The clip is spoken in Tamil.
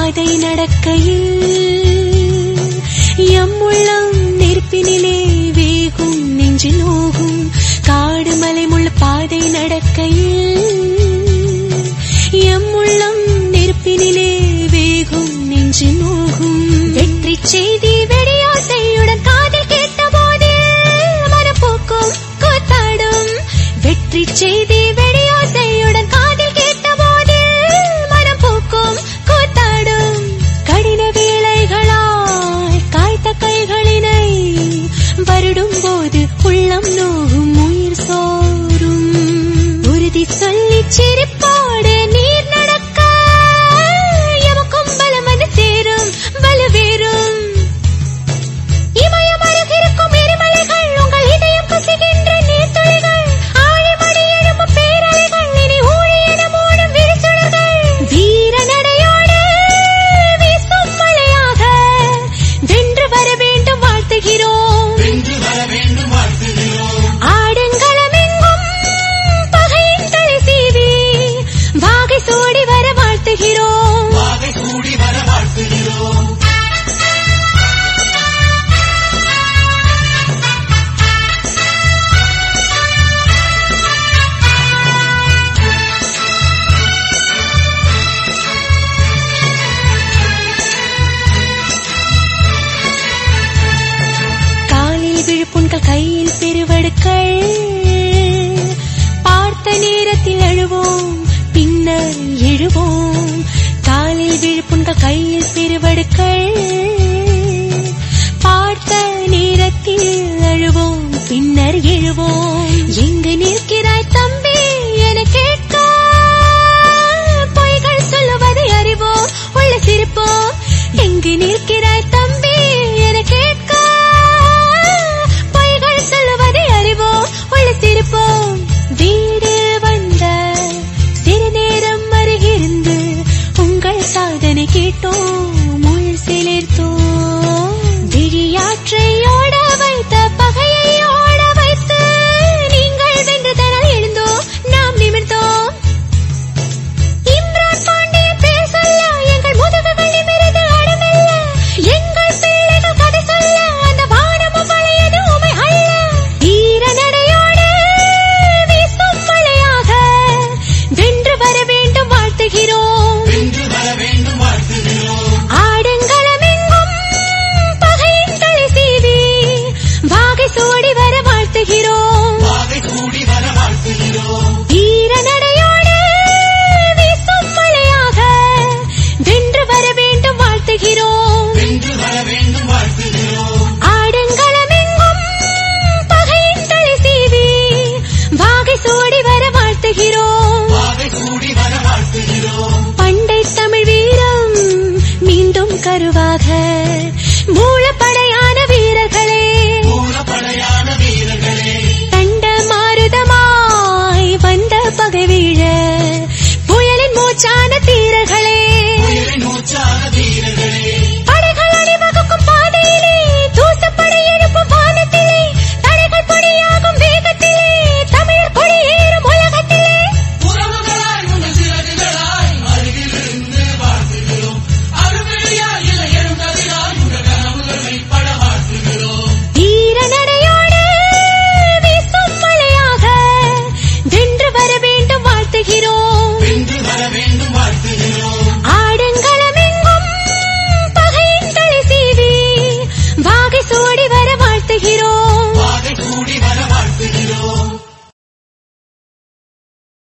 பாதை நடக்கையில் எம்முள்ளம் நெருப்பினிலே வேகும் நெஞ்சு நோகும் காடு மலை முள் பாதை நடக்கையில் எம்முள்ளம் நெருப்பினிலே வேகும் நெஞ்சு நோகும் வெற்றி செய்தி வெடியோசையுடன் காதில் கேட்ட போதில் மனப்போக்கும் கூத்தாடும் வெற்றி செய்தி வெடியோசையுடன் காதில் கேட்ட போதில் மனப்போக்கும் கூத்தாடும் கடின வேலைகளாய் காய்த்த கைகளினை வருடும் போது உள்ளம் நோகும் உயிர் சோரும் உறுதி சொல்லி சிரிப்போடு நீர் நடக்க எமக்கும் பலமது சேரும் வலுவேறும் இமயம் அருகிருக்கும் எரிமலைகள் உங்கள் இதயம் கசிகின்ற நீர்த்துளிகள் ஆழிமடி எழும்பும் பேரலைகள் இனி ஊழி என மூடும் விரிசுடர்கள் வீர நடையோடு வீசும் மழையாக வென்று வர வேண்டும் வாழ்த்துகிறோம் வென்று வர வேண்டும் வாழ்த்துகிறோம் ஆடுங்களமெங்கும் பகையின் தலை சீவி வாகை சூடி வர வாழ்த்துகிறோம் வாகை கூடி வர வாழ்த்துகிறோம் காலில் விழுப்புண்கள் கையில் பெருவடுக்கள் பார்த்த நேரத்தில் அழுவோம் பின்னர் எழுவோம் காலில் விழுப்புண்கள் கையில் பெருவடுக்கள்